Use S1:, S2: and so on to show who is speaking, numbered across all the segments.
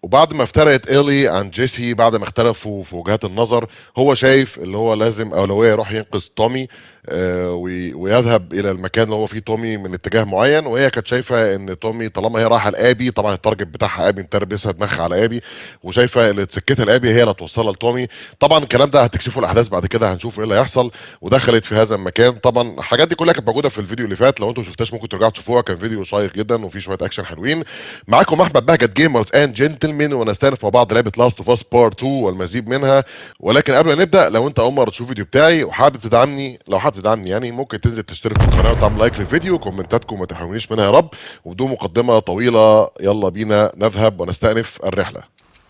S1: وبعد ما افترقت ايلي عن جيسي بعد ما اختلفوا في وجهات النظر هو شايف اللي هو لازم اولويه يروح ينقذ تومي آه، وي- ويذهب الى المكان اللي هو فيه تومي من اتجاه معين وهي كانت شايفه ان تومي طالما هي رايحه لابي طبعا التارجت بتاعها ابي متربسها دماغها على ابي وشايفه اللي سكتها لابي هي اللي هتوصلها لتومي طبعا الكلام ده هتكشفوا الاحداث بعد كده هنشوف ايه اللي هيحصل ودخلت في هذا المكان طبعا الحاجات دي كلها كانت موجوده في الفيديو اللي فات لو انتم ما شفتهاش ممكن ترجعوا تشوفوها كان فيديو شيق جدا وفيه شويه اكشن حلوين معاكم احمد بهجت جيمرز اند جنتلمان ونستأنف مع بعض لعبه لاست اوف اس بارت 2 والمزيد منها ولكن قبل ما نبدا لو انت اول مره تشوف فيديو بتاعي وحابب تدعمني لو حابب تدعمني يعني ممكن تنزل تشترك في القناه وتعمل لايك للفيديو كومنتاتكم ما تحرمونيش منها يا رب وبدون مقدمه طويله يلا بينا نذهب ونستأنف الرحله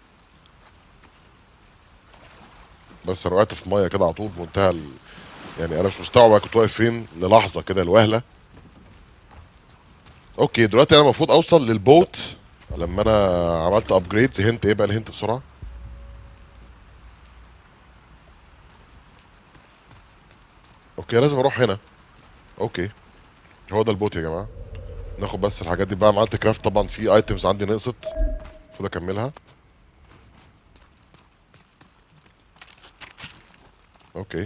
S1: بس انا وقعت في ميه كده على طول بمنتهى ال... يعني انا مش مستوعب أنا كنت واقف فين للحظه كده الوهله اوكي دلوقتي انا المفروض اوصل للبوت لما انا عملت ابجريد هنت ايه بقى الهنت بسرعه اوكي لازم اروح هنا اوكي هو ده البوت يا جماعه ناخد بس الحاجات دي بقى عملت كرافت طبعا في ايتمز عندي نقصت المفروض اكملها اوكي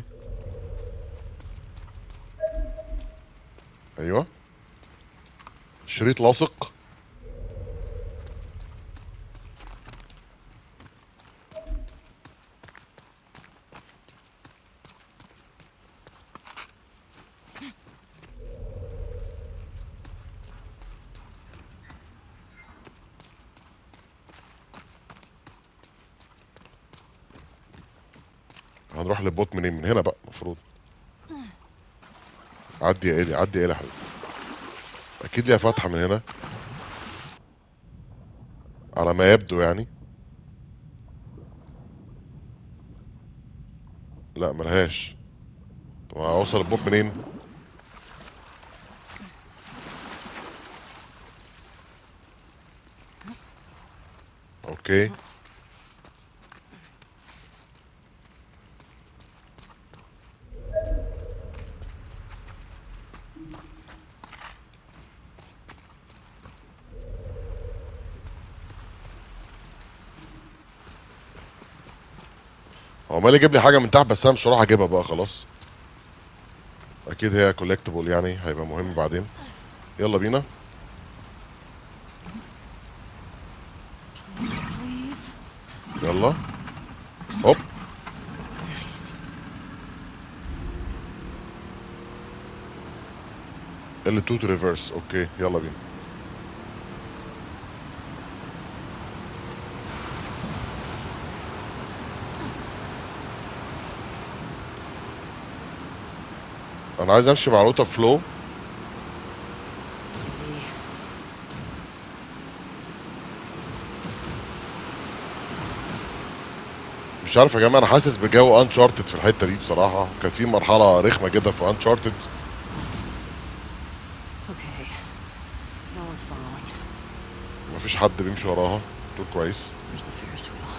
S1: ايوه شريط لاصق هنروح للبوت منين من هنا بقى المفروض عدي يا ايلي عدي يا ايلي يا حبيبي اكيد ليها فتحه من هنا على ما يبدو يعني لا ملهاش طب هوصل البوت منين اوكي هو عمال يجيب لي حاجه من تحت بس انا مش هروح اجيبها بقى خلاص اكيد هي كولكتبل يعني هيبقى مهم بعدين يلا بينا
S2: Please.
S1: يلا هوب
S2: Nice.
S1: ال 2 تو ريفرس اوكي يلا بينا انا عايز امشي مع روتا فلو
S2: Steady.
S1: مش عارف يا جماعه انا حاسس بجو انشارتد في الحته دي بصراحه كان في مرحله رخمه جدا في انشارتد
S2: Okay. No one's following.
S1: مفيش حد بيمشي وراها دول كويس
S2: Where's the Ferris wheel?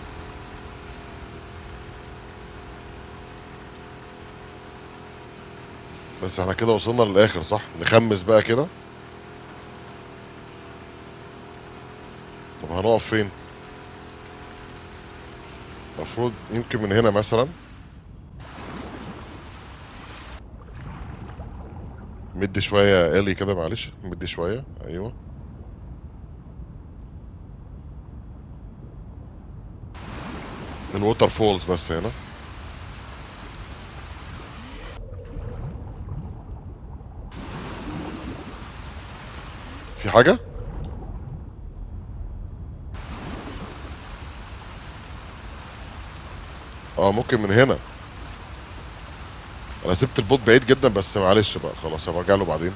S1: بس احنا كده وصلنا للاخر صح نخمس بقى كده طب هنقف فين المفروض يمكن من هنا مثلا مدي شوية الي كده معلش مدي شوية ايوه الووتر فولز بس هنا في حاجة؟ اه ممكن من هنا انا سبت البوت بعيد جدا بس معلش بقى خلاص هبقى ارجع له بعدين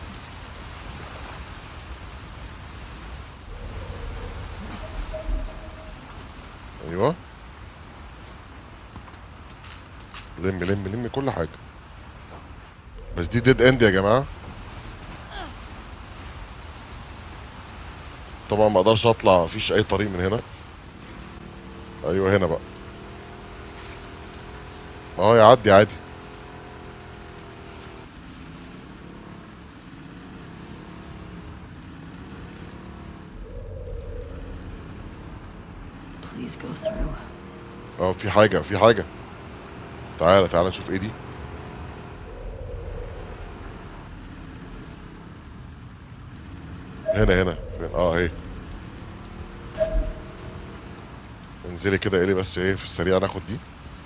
S1: ايوه لم لم لم كل حاجه بس دي ديد اند يا جماعه طبعا ما اقدرش اطلع مفيش اي طريق من هنا ايوه هنا بقى اه يعدي عادي
S2: Please go through.
S1: اه في حاجه في حاجه تعالى تعالى نشوف ايه دي هنا هنا فين اه اهي انزلي كده ايه بس ايه في السريع ناخد دي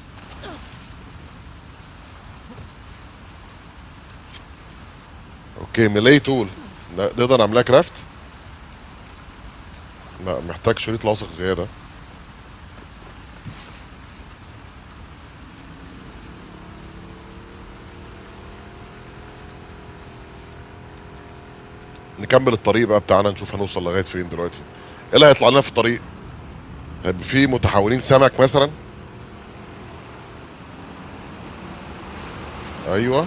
S1: اوكي ميلي تول لا، نقدر نعملها كرافت لا محتاج شريط لاصق زياده نكمل الطريق بقى بتاعنا نشوف هنوصل لغايه فين دلوقتي ايه اللي هيطلع لنا في الطريق هيبقى في متحولين سمك مثلا ايوه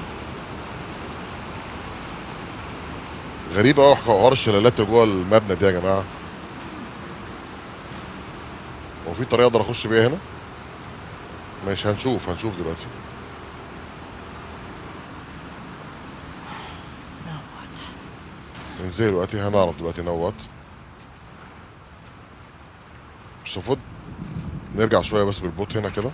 S1: غريب قوي حوار الشلالات اللي جوه المبنى دي يا جماعه هو في طريقه اقدر اخش بيها هنا ماشي هنشوف هنشوف دلوقتي
S2: Now what?
S1: ننزل دلوقتي هنعرف دلوقتي نوت مش المفروض نرجع شويه بس بالبوت هنا كده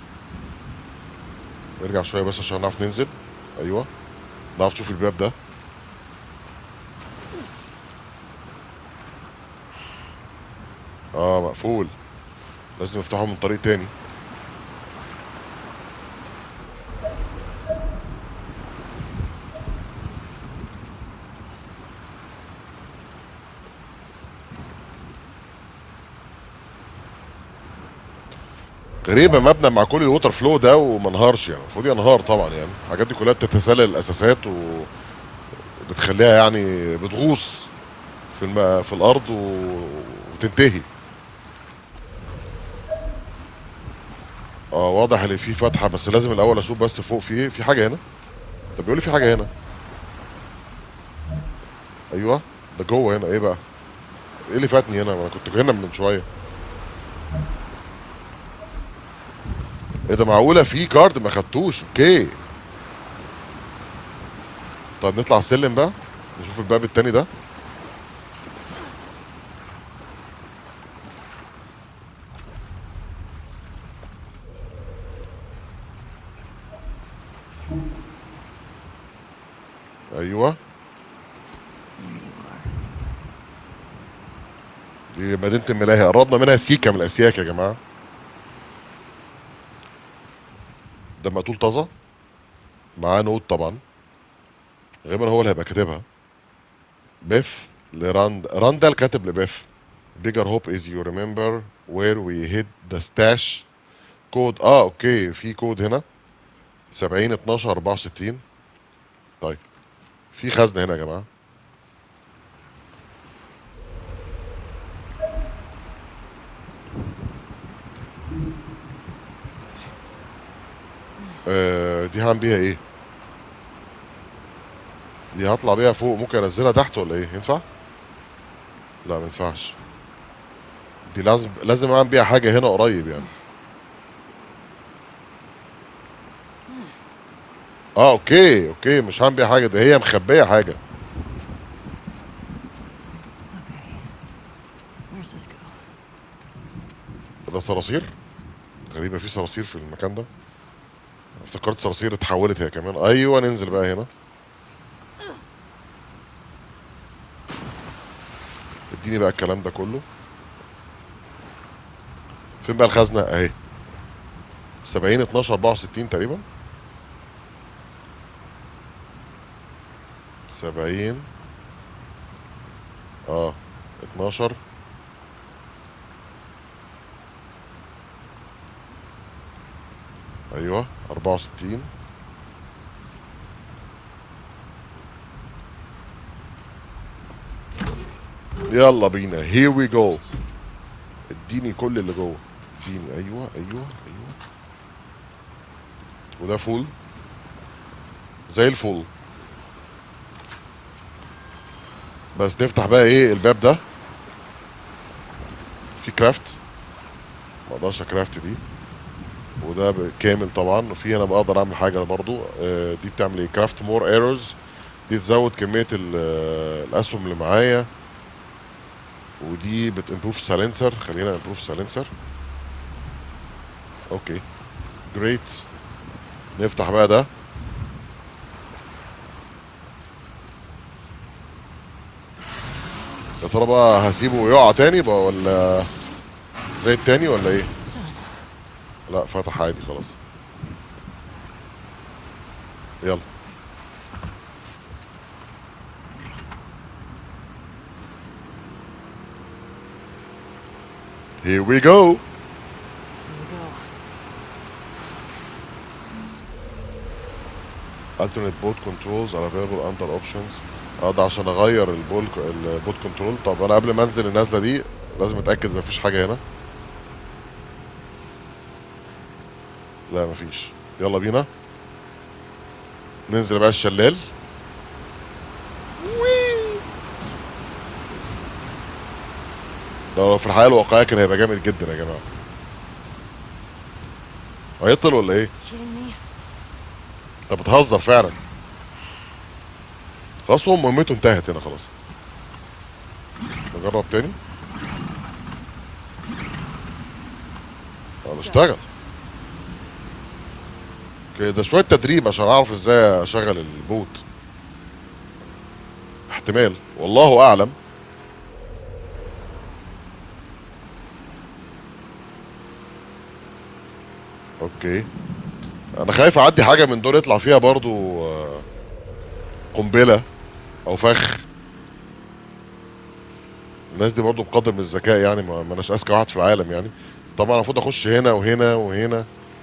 S1: نرجع شويه بس عشان نعرف ننزل ايوه نعرف نشوف الباب ده اه مقفول لازم نفتحه من طريق تاني غريبة مبنى مع كل الووتر فلو ده وما انهارش يعني المفروض ينهار طبعا يعني الحاجات دي كلها بتتسلل الاساسات وبتخليها يعني بتغوص في الم... في الارض و... وتنتهي اه واضح ان في فتحة بس لازم الاول اشوف بس فوق في ايه في حاجة هنا طب بيقول لي في حاجة هنا ايوه ده جوه هنا ايه بقى ايه اللي فاتني هنا ما انا كنت هنا من شوية ايه ده معقولة في كارد ما خدتوش اوكي طب نطلع السلم بقى نشوف الباب التاني ده ايوه
S2: There you are.
S1: دي مدينة الملاهي قربنا منها سيكا من الاسياك يا جماعة ده مقتول طازة معاه نوت طبعا غالبا هو اللي هيبقى كاتبها بيف لراند راندال كاتب لبيف bigger hope is you remember where we hid the stash كود اه اوكي في كود هنا 70 12 64 طيب في خزنة هنا يا جماعة آه دي هعمل بيها ايه دي هطلع بيها فوق ممكن انزلها تحت ولا ايه ينفع لا ما ينفعش دي لازم لازم اعمل بيها حاجه هنا قريب يعني اه اوكي اوكي مش هعمل بيها حاجه ده هي مخبيه حاجه
S2: Okay. Where's this go?
S1: ده صراصير غريبه في صراصير في المكان ده افتكرت صراصير اتحولت هي كمان ايوه ننزل بقى هنا اديني بقى الكلام ده كله فين بقى الخزنه اهي 70 12 64 تقريبا 70 اه 12 ايوه 64 يلا بينا هير وي جو اديني كل اللي جوه اديني ايوه ايوه ايوه وده فول زي الفول بس نفتح بقى ايه الباب ده في كرافت ما اقدرش اكرافت دي وده ب- كامل طبعا وفي انا بقدر اعمل حاجه برضو آه، دي بتعمل ايه كرافت مور ايرورز دي تزود كميه ال- آه، الاسهم اللي معايا ودي بتمبروف سالنسر خلينا امبروف سالنسر اوكي جريت نفتح بقى ده يا ترى بقى هسيبه يقع تاني بقى ولا زي التاني ولا ايه لا فتح عادي خلاص يلا Here we go.
S2: Here we go.
S1: alternate boat controls are available under options اه ده عشان اغير البول البوت كنترول طب انا قبل ما انزل النازله دي لازم اتاكد مفيش حاجه هنا لا مفيش يلا بينا ننزل بقى الشلال ده لو في الحياه الواقعيه كان هيبقى جامد جدا يا جماعه هيطل ولا ايه
S2: Kidding me?
S1: انت بتهزر فعلا خلاص هو مهمته انتهت هنا خلاص نجرب تاني اه اشتغل اوكي ده شوية تدريب عشان اعرف ازاي اشغل البوت احتمال والله اعلم اوكي انا خايف اعدي حاجه من دول يطلع فيها برضو آه، قنبله او فخ الناس دي برضو بقدر من الذكاء يعني ما ما اناش اذكى واحد في العالم يعني طبعا المفروض اخش هنا وهنا وهنا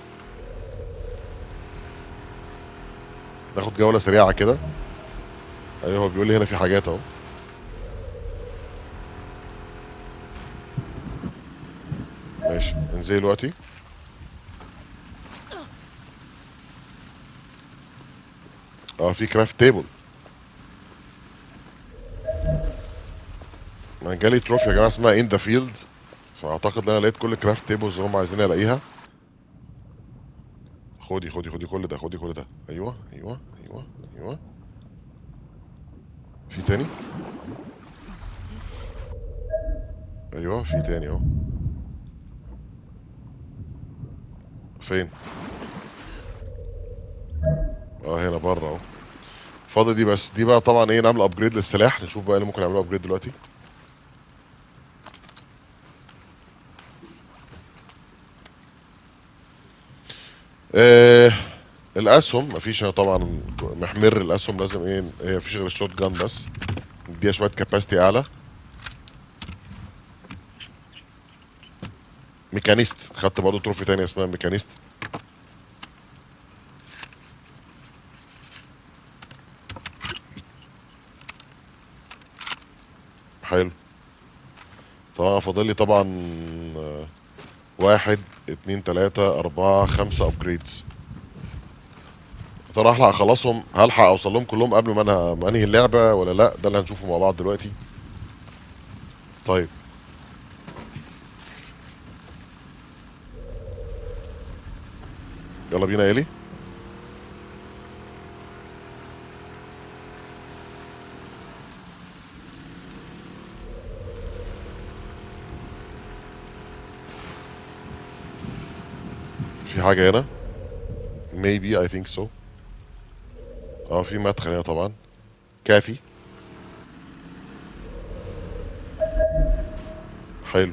S1: ناخد جوله سريعه كده ايوه هو بيقول لي هنا في حاجات اهو ماشي انزل دلوقتي اه في كرافت تيبل انا جالي تروفي يا جماعه اسمها ان ذا فيلد فاعتقد ان انا لقيت كل الكرافت تيبلز اللي هم عايزين الاقيها خدي خدي خدي كل ده خدي كل ده ايوه ايوه ايوه ايوه في تاني ايوه في تاني اهو فين اه هنا بره اهو فاضل دي بس دي بقى طبعا ايه نعمل ابجريد للسلاح نشوف بقى إيه اللي ممكن نعمله ابجريد دلوقتي آه الاسهم مفيش هنا طبعا محمر الاسهم لازم ايه هي مفيش غير الشوت جان بس نديها شويه كاباسيتي اعلى ميكانيست خدت برضه تروفي تاني اسمها ميكانيست حلو طبعا فاضل لي طبعا آه، واحد اتنين تلاتة أربعة خمسة أبجريدز ترى هلحق أخلصهم هلحق أوصل لهم كلهم قبل ما أنا ما أنهي اللعبة ولا لأ ده اللي هنشوفه مع بعض دلوقتي طيب يلا بينا يا إيلي في حاجة هنا maybe I think so اه في مدخل هنا طبعا كافي حلو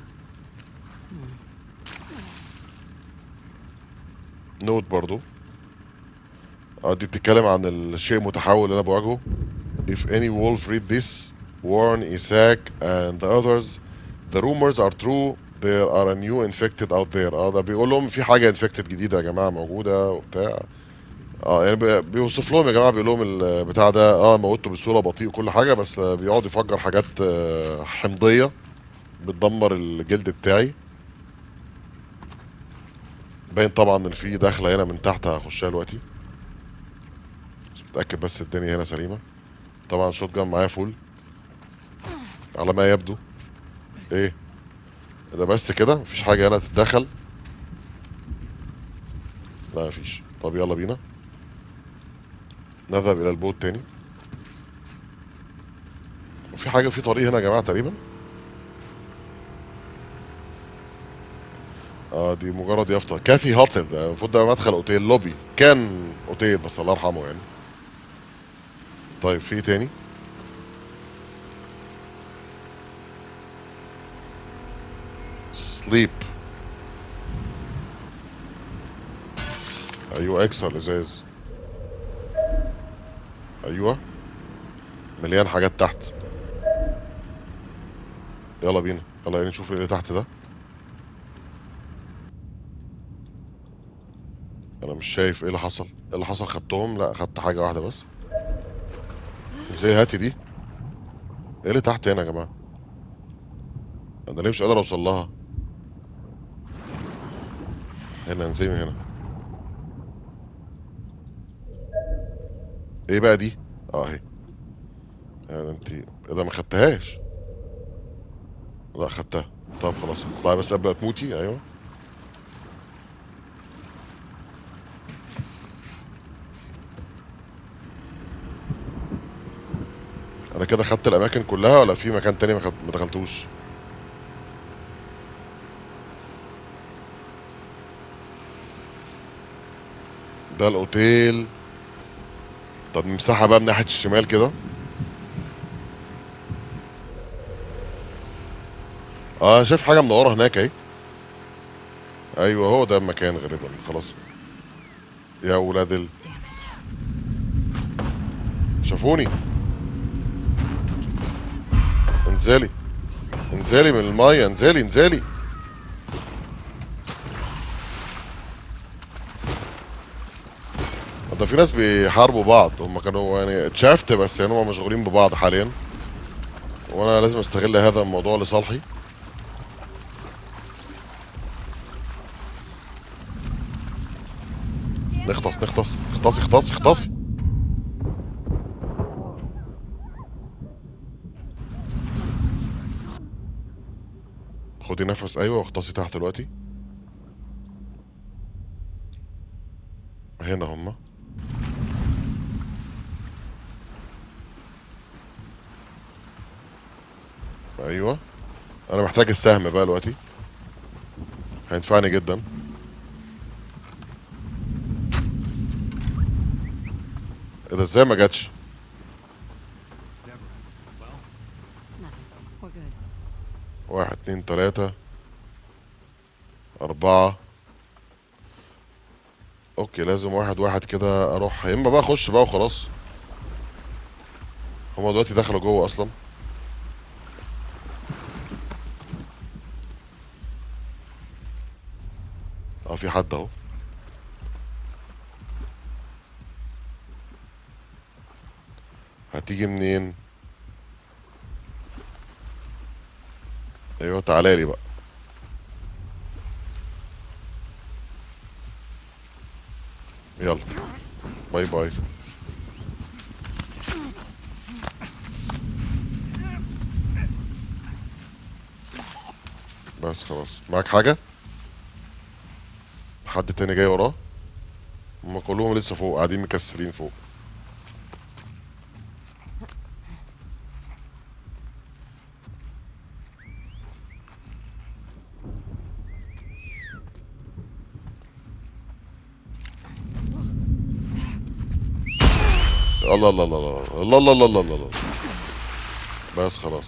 S1: نوت برضو اه دي بتتكلم عن الشيء المتحول اللي انا بواجهه if any wolf read this warn Isaac and the others the rumors are true there are a new infected out there اه ده بيقول لهم في حاجه infected جديده يا جماعه موجوده وبتاع اه يعني بي- بيوصف لهم يا جماعه بيقول لهم البتاع ده اه موته بسهوله بطيء وكل حاجه بس آه، بيقعد يفجر حاجات آه، حمضيه بتدمر الجلد بتاعي باين طبعا ان في دخله هنا من تحت هخشها دلوقتي بس متاكد بس الدنيا هنا سليمه طبعا شوت جان معايا فول على ما يبدو ايه ده بس كده مفيش حاجه هنا تتدخل لا مفيش طب يلا بينا نذهب الى البوت تاني في حاجه في طريق هنا يا جماعه تقريبا اه دي مجرد يافطه كافي هاتل ده المفروض ده مدخل اوتيل لوبي كان اوتيل بس الله يرحمه يعني طيب في إيه تاني سليب ايوه اكسر الازاز ايوه مليان حاجات تحت يلا بينا يلا يعني نشوف ايه اللي تحت ده انا مش شايف ايه اللي حصل ايه اللي حصل خدتهم لا خدت حاجه واحده بس ازاي هاتي دي ايه اللي تحت هنا يا جماعه انا ليه مش قادر اوصل لها هنا انزلي من هنا ايه بقى دي اه اهي آه، ده انت ايه ده ما خدتهاش لا خدتها طب خلاص اطلعي بس قبل ما تموتي ايوه انا كده خدت الاماكن كلها ولا في مكان تاني ما خد- ما دخلتوش ده الاوتيل طب نمسحها بقى من ناحية الشمال كده اه أنا شايف حاجة منورة هناك اهي ايوه هو ده المكان غالبا خلاص يا ولاد ال...
S2: Damn it.
S1: شافوني انزلي انزلي من المية انزلي انزلي ده في ناس بيحاربوا بعض هم كانوا يعني اتشافت بس يعني هم مشغولين ببعض حاليا وانا لازم استغل هذا الموضوع لصالحي نختص نختص اختصي اختصي اختصي خدي نفس ايوه واغطسي تحت دلوقتي هنا هما ايوه انا محتاج السهم بقى دلوقتي هينفعني جدا ايه ده ازاي ما جاتش
S2: Nothing. We're good.
S1: واحد اتنين تلاتة أربعة أوكي لازم واحد واحد كده أروح يا إما بقى أخش بقى وخلاص هما دلوقتي دخلوا جوه أصلا اه في حد اهو هتيجي منين ايوه تعالى لي بقى يلا باي باي بس خلاص معاك حاجة حد تاني جاي وراه هما كلهم لسه فوق قاعدين مكسلين فوق الله الله الله الله الله الله الله الله الله الله بس خلاص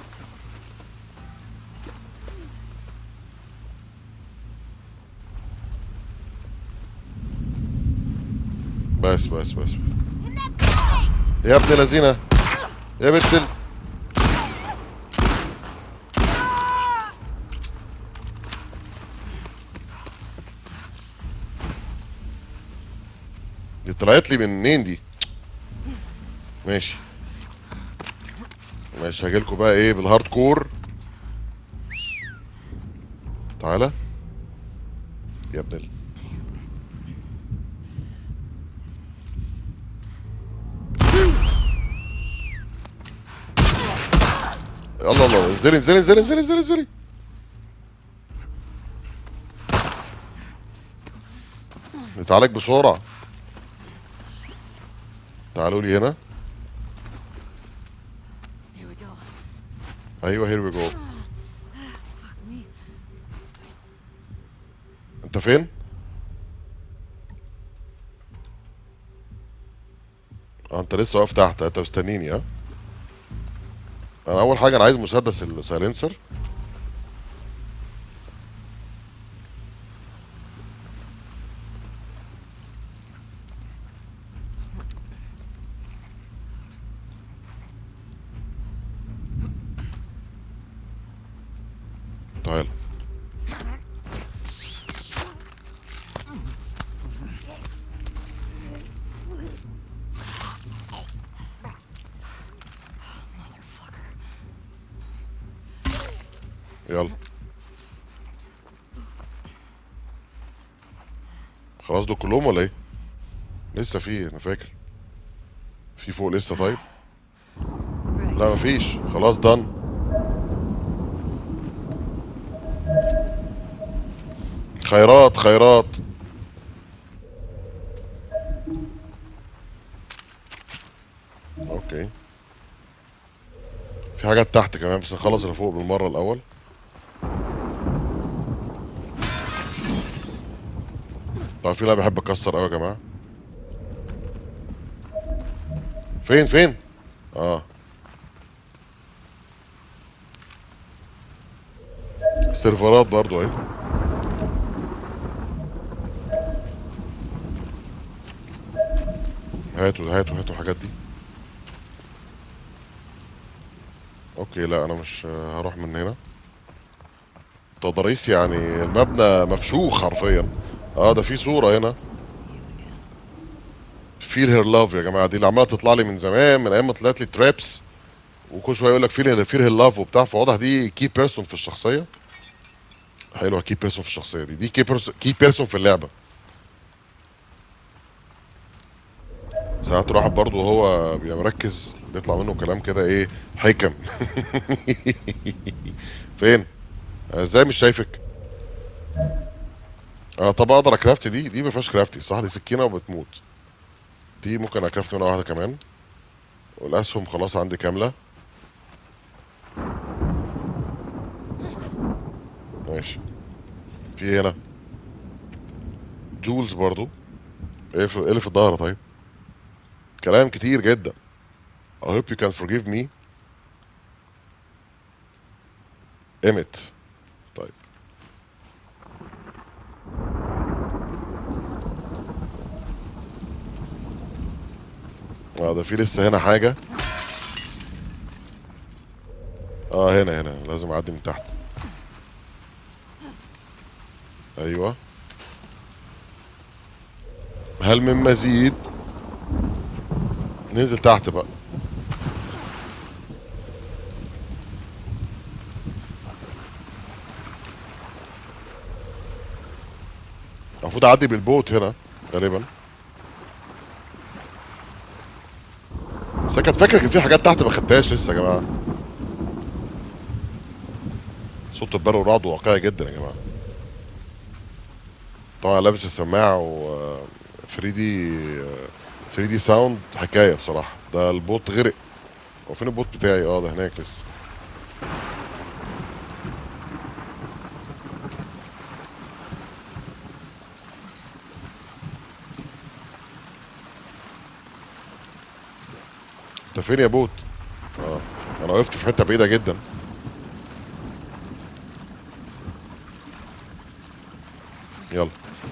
S1: بس بس بس يا ابن الذين يا بنت ال... دي طلعت لي منين دي ماشي ماشي هجيلكوا بقى ايه بالهارد كور تعالى يا ابن ال... الله الله انزلي انزلي انزلي انزلي انزلي انزلي نتعالج بسرعة تعالوا لي هنا
S2: Here we go.
S1: ايوه هير وي جو
S2: Fuck me.
S1: انت فين اه انت لسه واقف تحت انت مستنيني ها انا اول حاجه انا عايز مسدس السايلنسر تعال يلا خلاص دول كلهم ولا ايه لسه في انا فاكر في فوق لسه طيب
S2: Right.
S1: لا مفيش خلاص دن خيرات خيرات اوكي في حاجات تحت كمان بس نخلص اللي فوق بالمرة الأول طب في لا بحب أكسر أوي يا جماعة فين فين؟ اه سيرفرات برضو اهي هاتوا هاتوا هاتوا الحاجات دي اوكي لا انا مش هروح من هنا تضاريس يعني المبنى مفشوخ حرفيا اه ده في صورة هنا فيل هير لاف يا جماعة دي اللي عمالة تطلع لي من زمان من ايام ما طلعت لي ترابس وكل شوية يقول لك فيل فيل هير لاف وبتاع فواضح دي كي بيرسون في الشخصية حلوة كي بيرسون في الشخصية دي دي كي بيرسون كي بيرسون في اللعبة ساعات الواحد برضه وهو بيبقى مركز بيطلع منه كلام كده ايه حكم فين أنا ازاي مش شايفك انا طب اقدر اكرافت دي دي ما فيهاش كرافتي صح دي سكينه وبتموت دي ممكن اكرافت منها واحده كمان والاسهم خلاص عندي كامله ماشي في إيه هنا جولز برضو ايه في ايه اللي في الظهر طيب كلام كتير جدا I hope you can forgive me Emmett طيب اه ده في لسه هنا حاجة اه هنا هنا لازم اعدي من تحت ايوه هل من مزيد ننزل تحت بقى المفروض اعدي بالبوت هنا غالبا بس أنا كنت فاكر كان في حاجات تحت ما خدتهاش لسه يا جماعه صوت البرق والرعد واقعي جدا يا جماعه طبعا لابس السماعه و 3 دي 3 دي ساوند حكايه بصراحه ده البوت غرق هو فين البوت بتاعي اه ده هناك لسه انت فين يا بوت اه انا وقفت في حته بعيده جدا يلا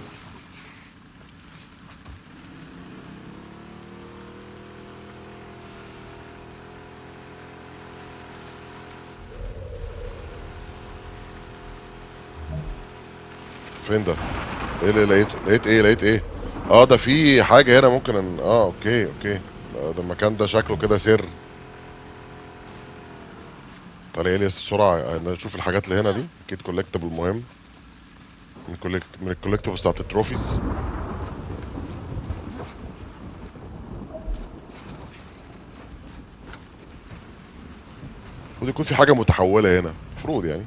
S1: فين ده ايه اللي لقيته لقيت ايه لقيت ايه اه ده في حاجه هنا ممكن ان... اه اوكي اوكي ده ده المكان ده شكله كده سر تعالى لي بسرعه نشوف الحاجات اللي هنا دي اكيد كولكتبل مهم من كولكت من الكولكتبلز بتاعت التروفيز المفروض يكون في حاجه متحوله هنا المفروض يعني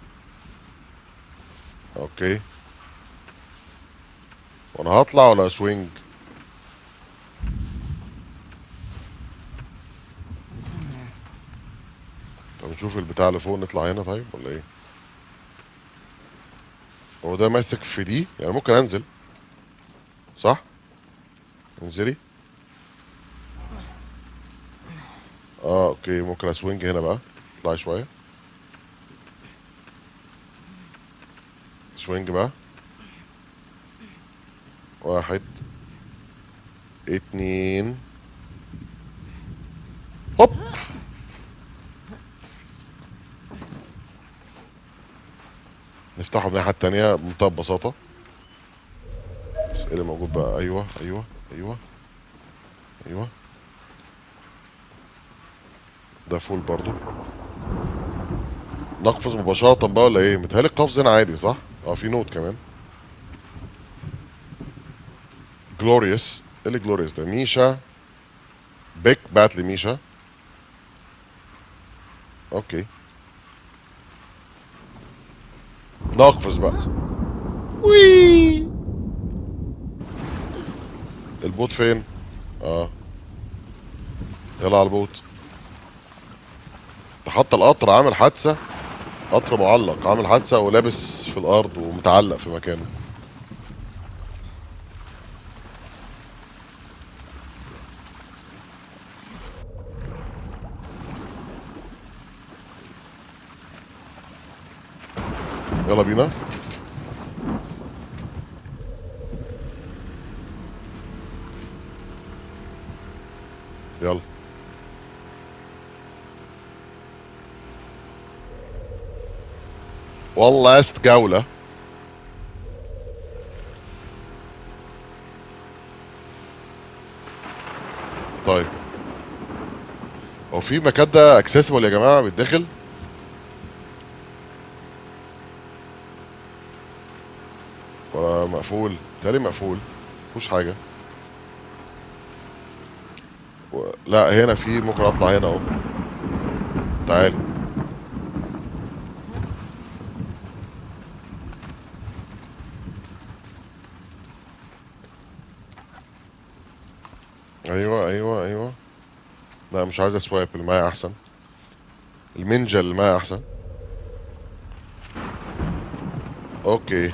S1: اوكي وانا هطلع ولا سوينج
S2: What's in there?
S1: طب نشوف البتاع اللي فوق نطلع هنا طيب ولا ايه هو ده ماسك في دي يعني ممكن انزل صح انزلي اه اوكي ممكن اسوينج هنا بقى اطلعي شويه سوينج بقى واحد اتنين هوب نفتحه من الناحية التانية بمنتهى البساطة بس ايه اللي موجود بقى ايوه ايوه ايوه ايوه ده فول برضو نقفز مباشرة بقى ولا ايه متهيألي القفز هنا عادي صح اه في نوت كمان جلوريوس ايه اللي جلوريوس ده ميشا بيك بعت لي ميشا اوكي نقفز بقى وي البوت فين اه يلا على البوت ده حتى القطر عامل حادثة قطر معلق عامل حادثة ولابس في الأرض ومتعلق في مكانه يلا بينا يلا والله است جولة طيب هو في مكان ده اكسسبل يا جماعة بيتدخل ولا مقفول تالي مقفول مفيهوش حاجة و... لا هنا في ممكن اطلع هنا اهو تعالي ايوه ايوه ايوه لا مش عايز اسوايب اللي معايا احسن المنجا اللي معايا احسن اوكي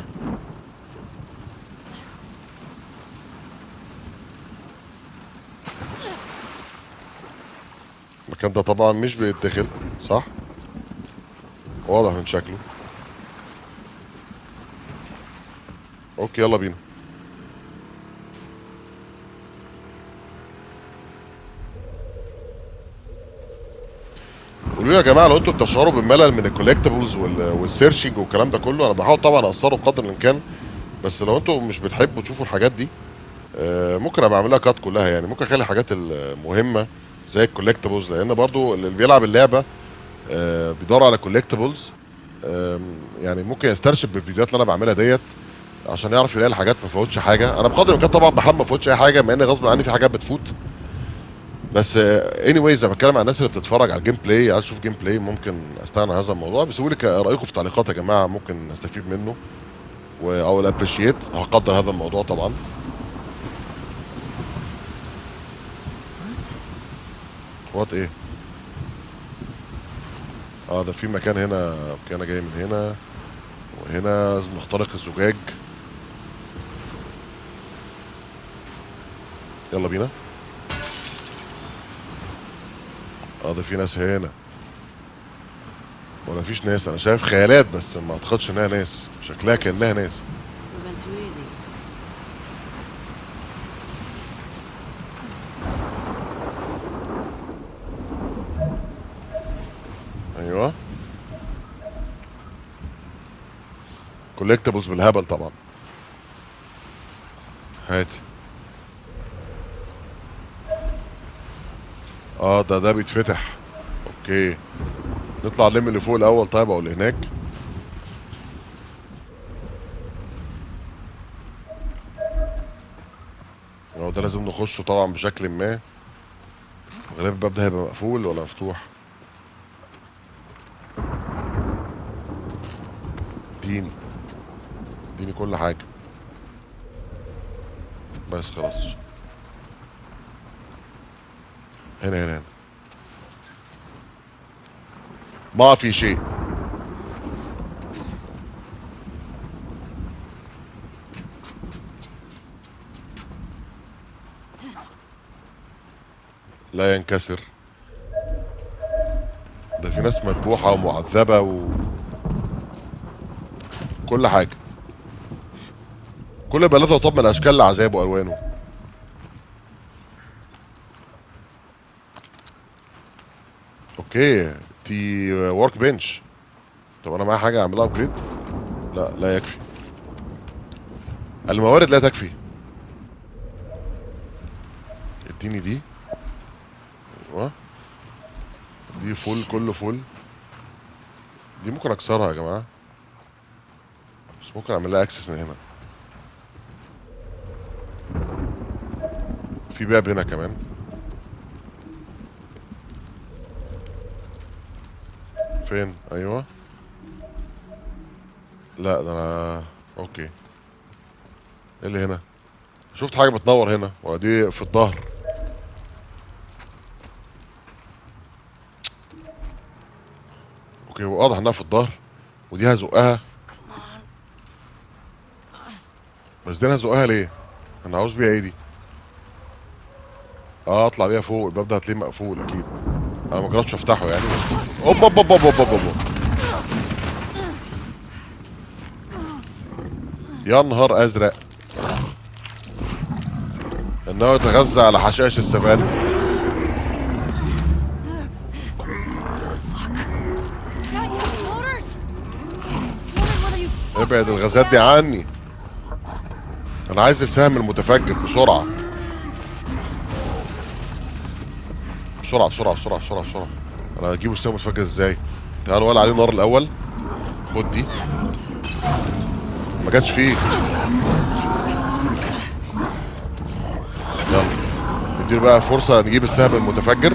S1: المكان ده طبعا مش بيتدخل صح واضح من شكله اوكي يلا بينا قولوا لي يا جماعه لو انتوا بتشعروا بالملل من الكولكتبلز والسيرشنج والكلام ده كله انا بحاول طبعا اقصره بقدر الامكان بس لو انتوا مش بتحبوا تشوفوا الحاجات دي آه، ممكن ابقى اعملها كات كلها يعني ممكن اخلي الحاجات المهمه زي الكولكتبلز لان برضو اللي بيلعب اللعبه آه، بيدور على كولكتبلز يعني ممكن يسترشد بالفيديوهات اللي انا بعملها ديت عشان يعرف يلاقي الحاجات ما فوتش حاجه انا بقدر الامكان طبعا بحاول ما فوتش اي حاجه مع ان غصب عني في حاجات بتفوت بس اني وايز انا بتكلم عن الناس اللي بتتفرج على الجيم بلاي عايز اشوف جيم بلاي ممكن استنى هذا الموضوع بيسيبوا لي رايكم في التعليقات يا جماعه ممكن نستفيد منه و او ابريشيت هقدر هذا الموضوع طبعا
S2: What?
S1: وات ايه اه ده في مكان هنا اوكي انا جاي من هنا وهنا نخترق الزجاج يلا بينا اه ده في ناس هنا ولا فيش ناس انا شايف خيالات بس ما اعتقدش انها ناس شكلها كانها ناس
S2: Would have been too easy.
S1: ايوه كولكتبلز بالهبل طبعا هاتي اه ده ده بيتفتح اوكي نطلع نلم اللي فوق الاول طيب او اللي هناك هو ده لازم نخشه طبعا بشكل ما غالبا الباب ده هيبقى مقفول ولا مفتوح اديني اديني كل حاجة بس خلاص هنا هنا هنا ما في شيء لا ينكسر ده في ناس مذبوحة ومعذبة و كل حاجة كل بلده طب من اشكال العذاب والوانه اوكي دي ورك بنش طب انا معايا حاجه اعملها ابجريد لا لا يكفي الموارد لا تكفي اديني دي ايوه دي فول كله فول دي ممكن اكسرها يا جماعه بس ممكن اعمل لها اكسس من هنا في باب هنا كمان فين ايوه لا ده انا اوكي ايه اللي هنا شفت حاجه بتنور هنا ودي في الظهر اوكي واضح انها في الظهر ودي هزقها بس دي انا هزقها ليه انا عاوز بيها ايه دي اه اطلع بيها فوق الباب ده هتلاقيه مقفول اكيد انا ما جربتش افتحه يعني بس اوب اوب اوب اوب اوب اوب اوب. يا نهار ازرق انه يتغذى على حشائش السبانخ
S2: Got you, floaters! Wondering whether you
S1: ابعد الغازات دي عني انا عايز السهم المتفجر بسرعه بسرعه بسرعه بسرعه بسرعه بسرعه انا هجيب السهم المتفجر ازاي تعالوا ولا عليه نار الاول خد دي ما جاتش فيه يلا نديله بقى فرصه نجيب السهم المتفجر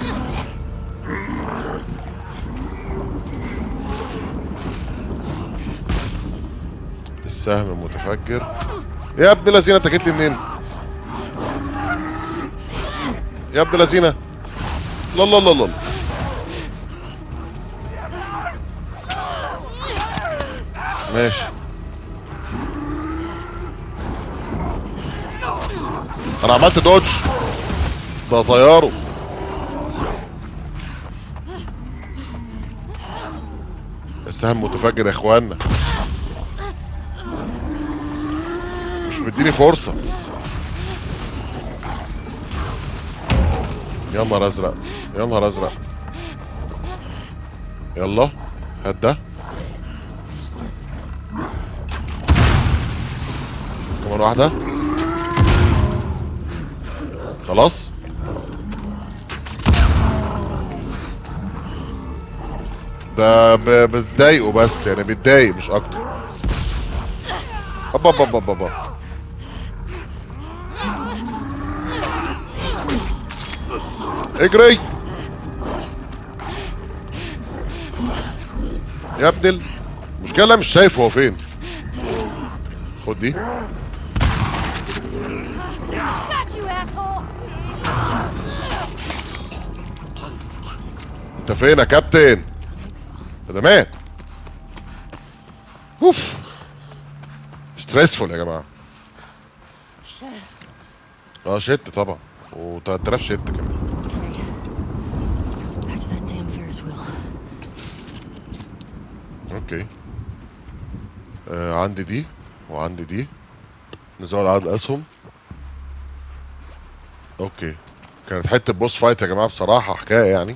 S1: السهم المتفجر يا ابن الذين انت جيت لي منين يا ابن الذين لا لا لا لا ماشي انا عملت دوج ده طياره السهم متفجر يا اخوانا مش مديني فرصة يا نهار ازرق يا نهار ازرق يلا هات ده كمان واحدة خلاص ده ب- بتضايقه بس يعني بيتضايق مش اكتر ابا ابا ابا ابا اجري يا ابن ال- المشكلة أنا مش شايف هو فين خد دي
S2: got you, asshole!
S1: انت فين يا كابتن ده مات اوف ستريسفول يا جماعه
S2: Shit.
S1: اه شت طبعا و3000 شت كمان
S2: Back to that damn Ferris wheel.
S1: اوكي آه عندي دي وعندي دي نزود عدد الاسهم اوكي كانت حته بوس فايت يا جماعه بصراحه حكايه يعني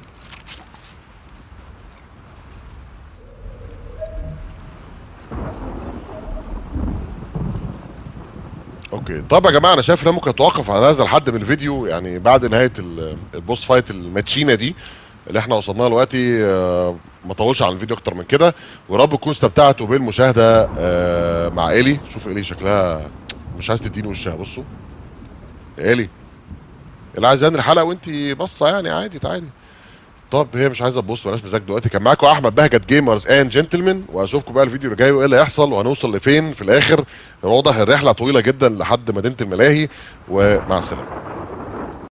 S1: اوكي طب يا جماعه انا شايف ان أنا ممكن اتوقف على هذا الحد من الفيديو يعني بعد نهايه ال- البوس فايت الماتشينه دي اللي احنا وصلنا لها دلوقتي آه، ما طولش على الفيديو اكتر من كده ورب تكونوا استمتعتوا بالمشاهده آه، مع الي شوف الي شكلها مش عايز تديني وشها بصوا يا الي اللي عايز ينهي الحلقه وانت باصه يعني عادي تعالي طب هي مش عايزه تبص بلاش مزاج دلوقتي كان معاكم احمد بهجت جيمرز اند جنتلمان واشوفكم بقى الفيديو اللي جاي وايه اللي هيحصل وهنوصل لفين في الاخر واضح الرحله طويله جدا لحد مدينه الملاهي ومع السلامه